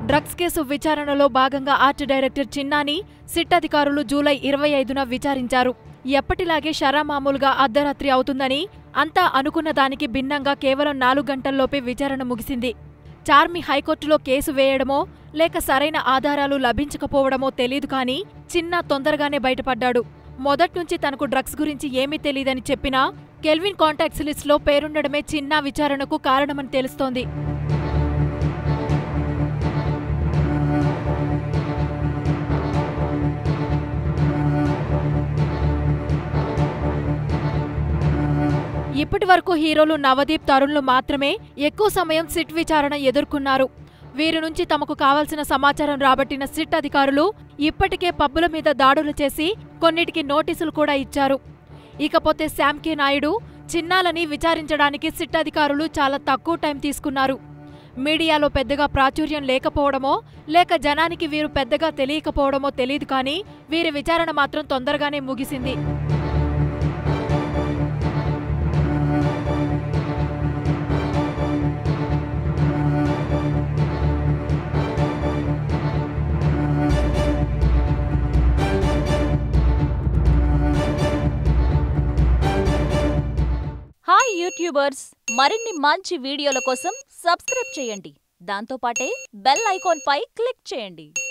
drugs case విచారణలో భాగంగా art director చిన్నాని సిట్ అధికారులు జూలై ఇరవై ఐదున విచారించారు ఎప్పటిలాగే షరామామూలుగా అర్ధరాత్రి అవుతుందని అంతా అనుకున్న దానికి భిన్నంగా కేవలం నాలుగు గంటల్లోపే విచారణ ముగిసింది చార్మి హైకోర్టులో కేసు వేయడమో లేక సరైన ఆధారాలు లభించకపోవడమో తెలీదు కానీ చిన్న తొందరగానే బయటపడ్డాడు మొదట్నుంచి తనకు డ్రగ్స్ గురించి ఏమీ తెలీదని చెప్పినా కెల్విన్ కాంటాక్ట్స్ లిస్టులో పేరుండడమే చిన్న విచారణకు కారణమని తెలుస్తోంది ఇప్పటి వరకు హీరోలు నవదీప్ తరుణ్లు మాత్రమే ఎక్కువ సమయం సిట్ విచారణ ఎదుర్కొన్నారు వీరి నుంచి తమకు కావాల్సిన సమాచారం రాబట్టిన సిట్ అధికారులు ఇప్పటికే పబ్బుల మీద దాడులు చేసి కొన్నిటికి నోటీసులు కూడా ఇచ్చారు ఇకపోతే శామ్ కే నాయుడు చిన్నాలని విచారించడానికి సిట్ అధికారులు చాలా తక్కువ టైం తీసుకున్నారు మీడియాలో పెద్దగా ప్రాచుర్యం లేకపోవడమో లేక జనానికి వీరు పెద్దగా తెలియకపోవడమో తెలియదు కానీ వీరి విచారణ మాత్రం తొందరగానే ముగిసింది హాయ్ యూట్యూబర్స్ మరిన్ని మంచి వీడియోల కోసం సబ్స్క్రైబ్ చేయండి దాంతోపాటే బెల్ ఐకాన్ పై క్లిక్ చేయండి